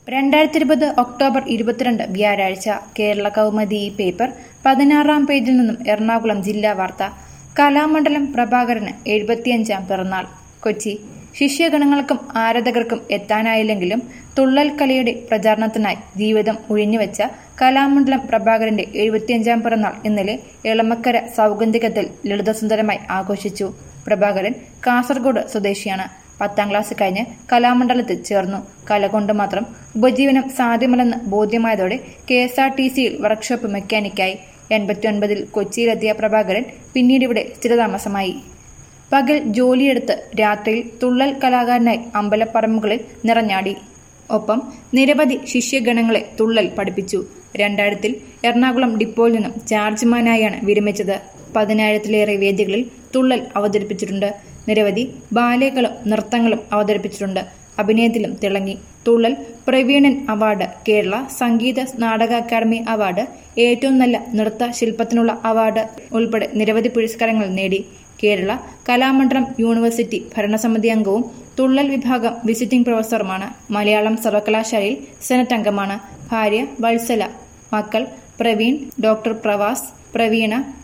രണ്ടായിരത്തി ഇരുപത് ഒക്ടോബർ ഇരുപത്തിരണ്ട് വ്യാഴാഴ്ച കേരള കൗമുദി ഈ പേപ്പർ പതിനാറാം പേജിൽ നിന്നും എറണാകുളം ജില്ലാ വാർത്ത കലാമണ്ഡലം പ്രഭാകരന് എഴുപത്തിയഞ്ചാം പിറന്നാൾ കൊച്ചി ശിഷ്യഗണങ്ങൾക്കും ആരാധകർക്കും എത്താനായില്ലെങ്കിലും തുള്ളൽ കലയുടെ പ്രചാരണത്തിനായി ജീവിതം ഉഴിഞ്ഞുവെച്ച കലാമണ്ഡലം പ്രഭാകരന്റെ എഴുപത്തിയഞ്ചാം പിറന്നാൾ ഇന്നലെ എളമക്കര സൗഗന്ധികത്തിൽ ലളിതസുന്ദരമായി ആഘോഷിച്ചു പ്രഭാകരൻ കാസർഗോഡ് സ്വദേശിയാണ് പത്താം ക്ലാസ് കഴിഞ്ഞ് കലാമണ്ഡലത്തിൽ ചേർന്നു കല കൊണ്ട് മാത്രം ഉപജീവനം സാധ്യമല്ലെന്ന് ബോധ്യമായതോടെ കെ എസ് ആർ ടി സിയിൽ വർക്ക്ഷോപ്പ് മെക്കാനിക്കായി എൺപത്തിയൊൻപതിൽ കൊച്ചിയിലെത്തിയ പ്രഭാകരൻ പിന്നീട് ഇവിടെ സ്ഥിരതാമസമായി പകൽ ജോലിയെടുത്ത് രാത്രിയിൽ തുള്ളൽ കലാകാരനായി അമ്പലപ്പറമ്പുകളിൽ നിറഞ്ഞാടി ഒപ്പം നിരവധി ശിഷ്യഗണങ്ങളെ തുള്ളൽ പഠിപ്പിച്ചു രണ്ടായിരത്തിൽ എറണാകുളം ഡിപ്പോയിൽ നിന്നും ചാർജ്മാനായാണ് വിരമിച്ചത് പതിനായിരത്തിലേറെ വേദികളിൽ തുള്ളൽ അവതരിപ്പിച്ചിട്ടുണ്ട് നിരവധി ബാലകളും നൃത്തങ്ങളും അവതരിപ്പിച്ചിട്ടുണ്ട് അഭിനയത്തിലും തിളങ്ങി തുള്ളൽ പ്രവീണൻ അവാർഡ് കേരള സംഗീത നാടക അക്കാദമി അവാർഡ് ഏറ്റവും നല്ല നൃത്ത ശില്പത്തിനുള്ള അവാർഡ് ഉൾപ്പെടെ നിരവധി പുരസ്കാരങ്ങൾ നേടി കേരള കലാമണ്ഡലം യൂണിവേഴ്സിറ്റി ഭരണസമിതി അംഗവും തുള്ളൽ വിഭാഗം വിസിറ്റിംഗ് പ്രൊഫസറുമാണ് മലയാളം സർവകലാശാലയിൽ സെനറ്റ് അംഗമാണ് ഭാര്യ വത്സല മക്കൾ പ്രവീൺ ഡോക്ടർ പ്രവാസ് പ്രവീണ